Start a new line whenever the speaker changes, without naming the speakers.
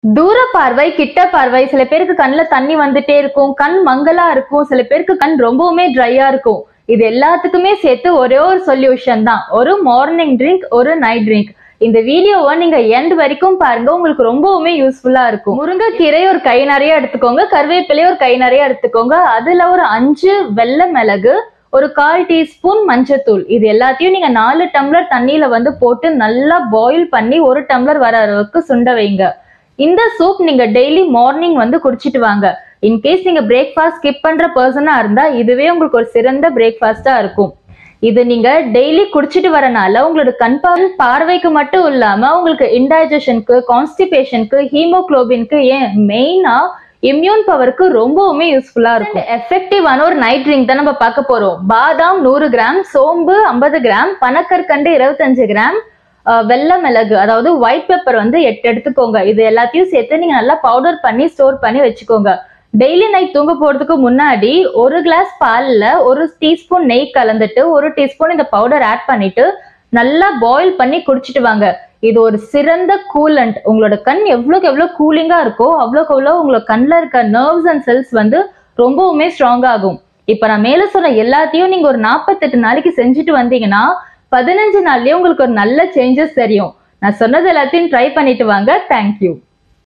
தூர பார்வை கிட்ட பார்வை சில பேருக்கு கண்ணுல தண்ணி வந்துட்டே இருக்கும் கண் மங்கலா இருக்கும் சில பேருக்கு கண் ரொம்பவுமே ட்ரையா இருக்கும் இது எல்லாத்துக்குமே சேர்த்து ஒரே ஒரு சொல்யூஷன் தான் ஒரு மார்னிங் ட்ரிங்க் ஒரு நைட் ட்ரிங்க் இந்த வீடியோவை நீங்க எண்ட் வரைக்கும் பாருங்க உங்களுக்கு ரொம்பவுமே யூஸ்ஃபுல்லா இருக்கும் முருங்கைக்கீரை ஒரு கை நிறைய எடுத்துக்கோங்க கருவேப்பிலை ஒரு கை நிறைய எடுத்துக்கோங்க அதுல ஒரு அஞ்சு வெள்ளை மிளகு ஒரு கால் டீஸ்பூன் மஞ்சத்தூள் இது எல்லாத்தையும் நீங்க நாலு டம்ளர் தண்ணியில வந்து போட்டு நல்லா பாயில் பண்ணி ஒரு டம்ளர் வர அளவுக்கு சுண்ட வைங்க இந்த சூப் நீங்க டெய்லி மார்னிங் வந்து குடிச்சிட்டு வாங்க இன்கேஸ் நீங்க பிரேக்ஃபாஸ்ட் ஸ்கிப் பண்ற பர்சனா இருந்தா இதுவே உங்களுக்கு ஒரு சிறந்த பிரேக்ஃபாஸ்டா இருக்கும் இது நீங்க டெய்லி குடிச்சிட்டு வரனால உங்களோட கண் பார்வை பார்வைக்கு மட்டும் இல்லாம உங்களுக்கு இன்டைஜஷனுக்கு கான்ஸ்டிபேஷனுக்கு ஹீமோக்ளோபின்க்கு ஏன் மெயினா இம்யூன் பவருக்கு ரொம்பவுமே யூஸ்ஃபுல்லா இருக்கும் எஃபெக்டிவான ஒரு நைட் ட்ரிங்க் தான் நம்ம பார்க்க போறோம் பாதாம் நூறு கிராம் சோம்பு ஐம்பது கிராம் பனக்கற்கண்டு இருபத்தஞ்சு கிராம் அஹ், வெள்ளை மிளகு அதாவது ஒயிட் பெப்பர் வந்து எட்டு எடுத்துக்கோங்க இது எல்லாத்தையும் சேர்த்து நீங்க நல்லா பவுடர் பண்ணி ஸ்டோர் பண்ணி வச்சுக்கோங்க டெய்லி நைட் தூங்க போறதுக்கு முன்னாடி ஒரு கிளாஸ் பால்ல ஒரு டீஸ்பூன் நெய் கலந்துட்டு ஒரு டீஸ்பூன் இந்த பவுடர் ஆட் பண்ணிட்டு நல்லா பாயில் பண்ணி குடிச்சிட்டு வாங்க இது ஒரு சிறந்த கூலண்ட் உங்களோட கண் எவ்வளோக்கு எவ்வளோ கூலிங்கா இருக்கோ அவ்வளோக்கு அவ்வளோ உங்களோட கண்ணில் இருக்க நர்வ்ஸ் அண்ட் செல்ஸ் வந்து ரொம்பவுமே ஸ்ட்ராங் ஆகும் இப்போ நான் மேல சொன்ன எல்லாத்தையும் நீங்க ஒரு நாற்பத்தெட்டு நாளைக்கு செஞ்சுட்டு வந்தீங்கன்னா பதினஞ்சு நாள்லயே உங்களுக்கு ஒரு நல்ல சேஞ்சஸ் தெரியும் நான் சொன்னது எல்லாத்தையும் ட்ரை பண்ணிட்டு வாங்க தேங்க்யூ